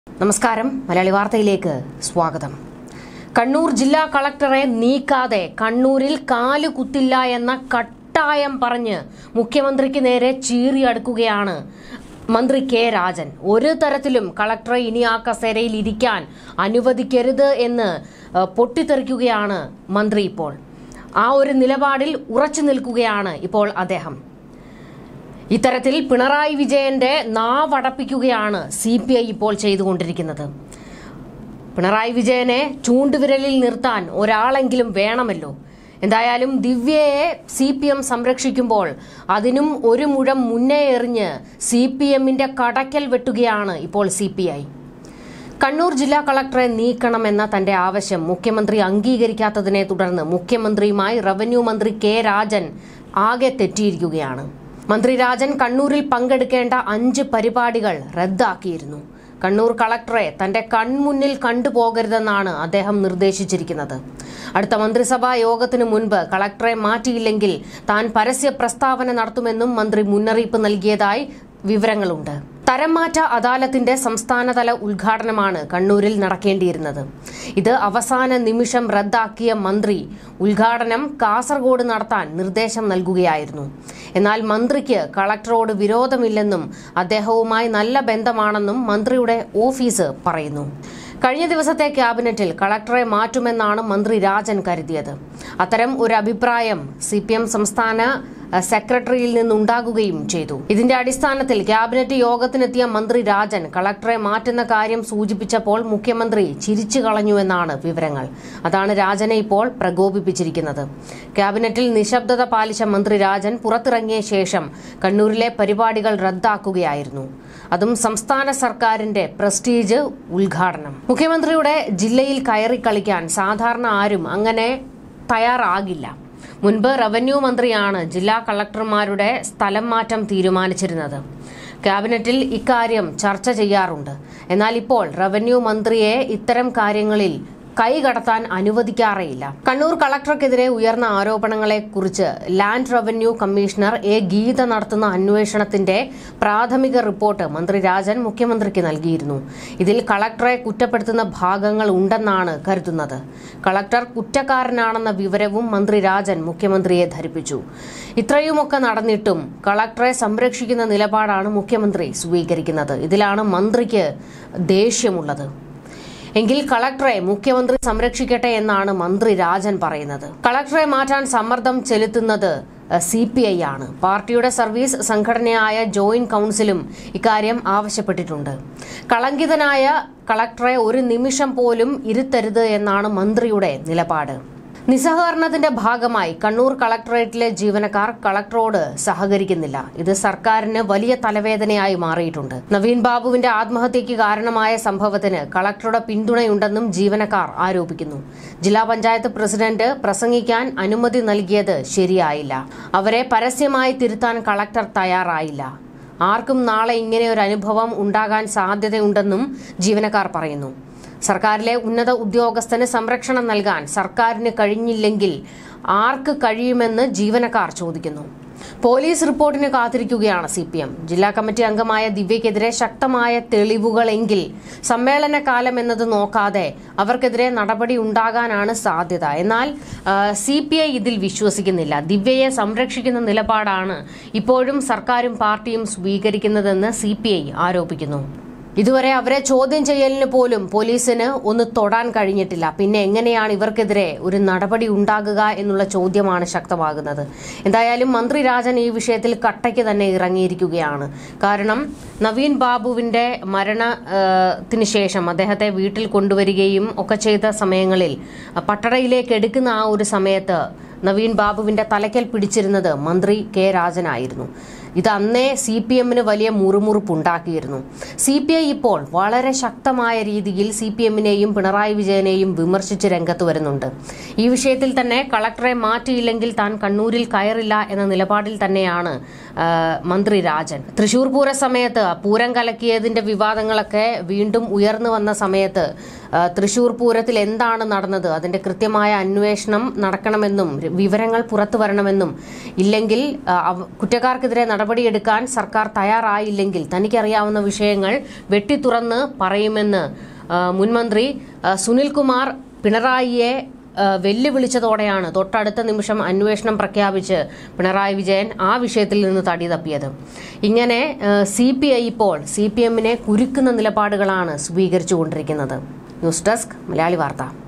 നമസ്കാരം മലയാളി വാർത്തയിലേക്ക് സ്വാഗതം കണ്ണൂർ ജില്ലാ കളക്ടറെ നീക്കാതെ കണ്ണൂരിൽ കാല് കുത്തില്ല എന്ന കട്ടായം പറഞ്ഞ് മുഖ്യമന്ത്രിക്ക് നേരെ ചീറിയടുക്കുകയാണ് മന്ത്രി കെ രാജൻ ഒരു തരത്തിലും കളക്ടറെ ഇനി ആ കസേരയിൽ ഇരിക്കാൻ അനുവദിക്കരുത് എന്ന് ഏഹ്, പൊട്ടിത്തെറിക്കുകയാണ് മന്ത്രി ഇപ്പോൾ ആ ഒരു നിലപാടിൽ ഉറച്ചു നിൽക്കുകയാണ് ഇപ്പോൾ അദ്ദേഹം ഇത്തരത്തിൽ പിണറായി വിജയന്റെ നാവടപ്പിക്കുകയാണ് സി പി ഐ ഇപ്പോൾ ചെയ്തുകൊണ്ടിരിക്കുന്നത് പിണറായി വിജയനെ ചൂണ്ടുവിരലിൽ നിർത്താൻ ഒരാളെങ്കിലും വേണമല്ലോ എന്തായാലും ദിവ്യയെ സി പി എം സംരക്ഷിക്കുമ്പോൾ അതിനും ഒരു മുഴം മുന്നേ എറിഞ്ഞ് സി പി എമ്മിന്റെ കടക്കൽ വെട്ടുകയാണ് ഇപ്പോൾ സി പി ഐ കണ്ണൂർ ജില്ലാ കളക്ടറെ നീക്കണമെന്ന തന്റെ ആവശ്യം മുഖ്യമന്ത്രി അംഗീകരിക്കാത്തതിനെ തുടർന്ന് മുഖ്യമന്ത്രിയുമായി റവന്യൂ മന്ത്രി കെ രാജൻ ആകെ തെറ്റിയിരിക്കുകയാണ് മന്ത്രി രാജൻ കണ്ണൂരിൽ പങ്കെടുക്കേണ്ട അഞ്ച് പരിപാടികൾ റദ്ദാക്കിയിരുന്നു കണ്ണൂർ കളക്ടറെ തന്റെ കൺമുന്നിൽ കണ്ടുപോകരുതെന്നാണ് അദ്ദേഹം നിർദ്ദേശിച്ചിരിക്കുന്നത് അടുത്ത മന്ത്രിസഭാ യോഗത്തിന് മുൻപ് കളക്ടറെ മാറ്റിയില്ലെങ്കിൽ താൻ പരസ്യ പ്രസ്താവന നടത്തുമെന്നും മന്ത്രി മുന്നറിയിപ്പ് നൽകിയതായി വിവരങ്ങളുണ്ട് തരംമാറ്റ അദാലത്തിന്റെ സംസ്ഥാനതല ഉദ്ഘാടനമാണ് കണ്ണൂരിൽ നടക്കേണ്ടിയിരുന്നത് ഇത് അവസാന നിമിഷം റദ്ദാക്കിയ മന്ത്രി ഉദ്ഘാടനം കാസർഗോഡ് നടത്താൻ നിർദ്ദേശം നൽകുകയായിരുന്നു എന്നാൽ മന്ത്രിക്ക് കളക്ടറോട് വിരോധമില്ലെന്നും അദ്ദേഹവുമായി നല്ല ബന്ധമാണെന്നും മന്ത്രിയുടെ ഓഫീസ് പറയുന്നു കഴിഞ്ഞ ദിവസത്തെ ക്യാബിനറ്റിൽ കളക്ടറെ മാറ്റുമെന്നാണ് മന്ത്രി രാജൻ കരുതിയത് അത്തരം ഒരു അഭിപ്രായം സി പി എം സംസ്ഥാന അഹ്, സെക്രട്ടറിയിൽ നിന്നുണ്ടാകുകയും ചെയ്തു ഇതിന്റെ അടിസ്ഥാനത്തിൽ ക്യാബിനറ്റ് യോഗത്തിനെത്തിയ മന്ത്രി രാജൻ കളക്ടറെ മാറ്റുന്ന കാര്യം സൂചിപ്പിച്ചപ്പോൾ മുഖ്യമന്ത്രി ചിരിച്ചു കളഞ്ഞുവെന്നാണ് വിവരങ്ങൾ അതാണ് രാജനെ ഇപ്പോൾ പ്രകോപിപ്പിച്ചിരിക്കുന്നത് ക്യാബിനറ്റിൽ നിശബ്ദത പാലിച്ച മന്ത്രി രാജൻ പുറത്തിറങ്ങിയ ശേഷം കണ്ണൂരിലെ പരിപാടികൾ റദ്ദാക്കുകയായിരുന്നു അതും സംസ്ഥാന സർക്കാരിന്റെ പ്രസ്റ്റീജ് ഉദ്ഘാടനം മുഖ്യമന്ത്രിയുടെ ജില്ലയിൽ കയറി കളിക്കാൻ സാധാരണ ആരും അങ്ങനെ തയ്യാറാകില്ല മുൻപ് റവന്യൂ മന്ത്രിയാണ് ജില്ലാ കളക്ടർമാരുടെ സ്ഥലം മാറ്റം തീരുമാനിച്ചിരുന്നത് ക്യാബിനറ്റിൽ ഇക്കാര്യം ചർച്ച ചെയ്യാറുണ്ട് എന്നാൽ ഇപ്പോൾ റവന്യൂ മന്ത്രിയെ ഇത്തരം കാര്യങ്ങളിൽ കൈകടത്താൻ അനുവദിക്കാറേയില്ല കണ്ണൂർ കളക്ടർക്കെതിരെ ഉയർന്ന ആരോപണങ്ങളെക്കുറിച്ച് land revenue commissioner A Geetha നടത്തുന്ന അന്വേഷണത്തിന്റെ പ്രാഥമിക റിപ്പോർട്ട് മന്ത്രി രാജൻ മുഖ്യമന്ത്രിക്ക് നൽകിയിരുന്നു ഇതിൽ കളക്ടറെ കുറ്റപ്പെടുത്തുന്ന ഭാഗങ്ങൾ ഉണ്ടെന്നാണ് കരുതുന്നത് കളക്ടർ കുറ്റക്കാരനാണെന്ന വിവരവും മന്ത്രി രാജൻ മുഖ്യമന്ത്രിയെ ധരിപ്പിച്ചു ഇത്രയുമൊക്കെ നടന്നിട്ടും കളക്ടറെ സംരക്ഷിക്കുന്ന നിലപാടാണ് മുഖ്യമന്ത്രി സ്വീകരിക്കുന്നത് ഇതിലാണ് മന്ത്രിക്ക് ദേഷ്യമുള്ളത് എങ്കിൽ കളക്ടറെ മുഖ്യമന്ത്രി സംരക്ഷിക്കട്ടെ എന്നാണ് മന്ത്രി രാജൻ പറയുന്നത് കളക്ടറെ മാറ്റാൻ സമ്മർദ്ദം ചെലുത്തുന്നത് സി പി ഐ ആണ് പാർട്ടിയുടെ സർവീസ് സംഘടനയായ ജോയിന്റ് കൌൺസിലും ഇക്കാര്യം ആവശ്യപ്പെട്ടിട്ടുണ്ട് കളങ്കിതനായ കളക്ടറെ ഒരു നിമിഷം പോലും ഇരുത്തരുത് എന്നാണ് മന്ത്രിയുടെ നിലപാട് നിസ്സഹകരണത്തിന്റെ ഭാഗമായി കണ്ണൂർ കളക്ടറേറ്റിലെ ജീവനക്കാർ കളക്ടറോട് സഹകരിക്കുന്നില്ല ഇത് സർക്കാരിന് വലിയ തലവേദനയായി മാറിയിട്ടുണ്ട് നവീൻ ബാബുവിന്റെ ആത്മഹത്യയ്ക്ക് കാരണമായ സംഭവത്തിന് കളക്ടറുടെ പിന്തുണയുണ്ടെന്നും ജീവനക്കാർ ആരോപിക്കുന്നു ജില്ലാ പഞ്ചായത്ത് പ്രസിഡന്റ് പ്രസംഗിക്കാൻ അനുമതി നൽകിയത് ശരിയായില്ല അവരെ പരസ്യമായി തിരുത്താൻ കളക്ടർ തയ്യാറായില്ല ആർക്കും നാളെ ഇങ്ങനെ ഒരു അനുഭവം ഉണ്ടാകാൻ സാധ്യതയുണ്ടെന്നും ജീവനക്കാർ പറയുന്നു സർക്കാരിലെ ഉന്നത ഉദ്യോഗസ്ഥന് സംരക്ഷണം നൽകാൻ സർക്കാരിന് കഴിഞ്ഞില്ലെങ്കിൽ ആർക്ക് കഴിയുമെന്ന് ജീവനക്കാർ ചോദിക്കുന്നു പോലീസ് റിപ്പോർട്ടിന് കാത്തിരിക്കുകയാണ് സി പി എം ജില്ലാ കമ്മിറ്റി അംഗമായ ദിവ്യക്കെതിരെ ശക്തമായ തെളിവുകളെങ്കിൽ സമ്മേളന കാലം എന്നത് നോക്കാതെ അവർക്കെതിരെ നടപടി ഉണ്ടാകാനാണ് സാധ്യത എന്നാൽ സി പി ഐ ഇതിൽ വിശ്വസിക്കുന്നില്ല ദിവ്യയെ സംരക്ഷിക്കുന്ന നിലപാടാണ് ഇപ്പോഴും സർക്കാരും പാർട്ടിയും സ്വീകരിക്കുന്നതെന്ന് സി പി ഐ ആരോപിക്കുന്നു ഇതുവരെ അവരെ ചോദ്യം ചെയ്യലിന് പോലും പോലീസിന് ഒന്ന് തൊടാൻ കഴിഞ്ഞിട്ടില്ല പിന്നെ എങ്ങനെയാണ് ഇവർക്കെതിരെ ഒരു നടപടി ഉണ്ടാകുക എന്നുള്ള ചോദ്യമാണ് ശക്തമാകുന്നത് എന്തായാലും മന്ത്രി രാജൻ ഈ വിഷയത്തിൽ കട്ടയ്ക്ക് തന്നെ ഇറങ്ങിയിരിക്കുകയാണ് കാരണം നവീൻ ബാബുവിന്റെ മരണത്തിന് ശേഷം അദ്ദേഹത്തെ വീട്ടിൽ കൊണ്ടുവരികയും ഒക്കെ ചെയ്ത സമയങ്ങളിൽ പട്ടടയിലേക്ക് എടുക്കുന്ന ആ ഒരു സമയത്ത് നവീൻ ബാബുവിന്റെ തലയ്ക്കൽ പിടിച്ചിരുന്നത് മന്ത്രി കെ രാജനായിരുന്നു ഇത് അന്നേ സി പി എമ്മിന് വലിയ മുറുമുറുപ്പുണ്ടാക്കിയിരുന്നു സി പി ഐ ഇപ്പോൾ വളരെ ശക്തമായ രീതിയിൽ സി പി എമ്മിനെയും പിണറായി വിജയനെയും വിമർശിച്ച് രംഗത്ത് വരുന്നുണ്ട് ഈ വിഷയത്തിൽ തന്നെ കളക്ടറെ മാറ്റിയില്ലെങ്കിൽ താൻ കണ്ണൂരിൽ കയറില്ല എന്ന നിലപാടിൽ തന്നെയാണ് ആ, മന്ത്രി രാജൻ തൃശൂർ പൂര സമയത്ത് പൂരം കലക്കിയതിന്റെ വിവാദങ്ങളൊക്കെ വീണ്ടും ഉയർന്നു വന്ന സമയത്ത് ആ, തൃശൂർ പൂരത്തിൽ എന്താണ് നടന്നത് അതിന്റെ കൃത്യമായ അന്വേഷണം നടക്കണമെന്നും വിവരങ്ങൾ പുറത്തു വരണമെന്നും ഇല്ലെങ്കിൽ ആ, അവ- കുറ്റക്കാർക്കെതിരെ നട നടപടിയെടുക്കാൻ സർക്കാർ തയ്യാറായില്ലെങ്കിൽ തനിക്കറിയാവുന്ന വിഷയങ്ങൾ വെട്ടിത്തുറന്ന് പറയുമെന്ന് ആ, മുൻമന്ത്രി ആ, സുനിൽകുമാർ പിണറായിയെ ആ, വെല്ലുവിളിച്ചതോടെയാണ് തൊട്ടടുത്ത നിമിഷം അന്വേഷണം പ്രഖ്യാപിച്ച് പിണറായി വിജയൻ ആ വിഷയത്തിൽ നിന്ന് തടി തപ്പിയത് ഇങ്ങനെ സി പി ഐ ഇപ്പോൾ സി പി എമ്മിനെ കുരുക്കുന്ന നിലപാടുകളാണ് സ്വീകരിച്ചുകൊണ്ടിരിക്കുന്നത് ന്യൂസ് ഡെസ്ക് മലയാളി വാർത്ത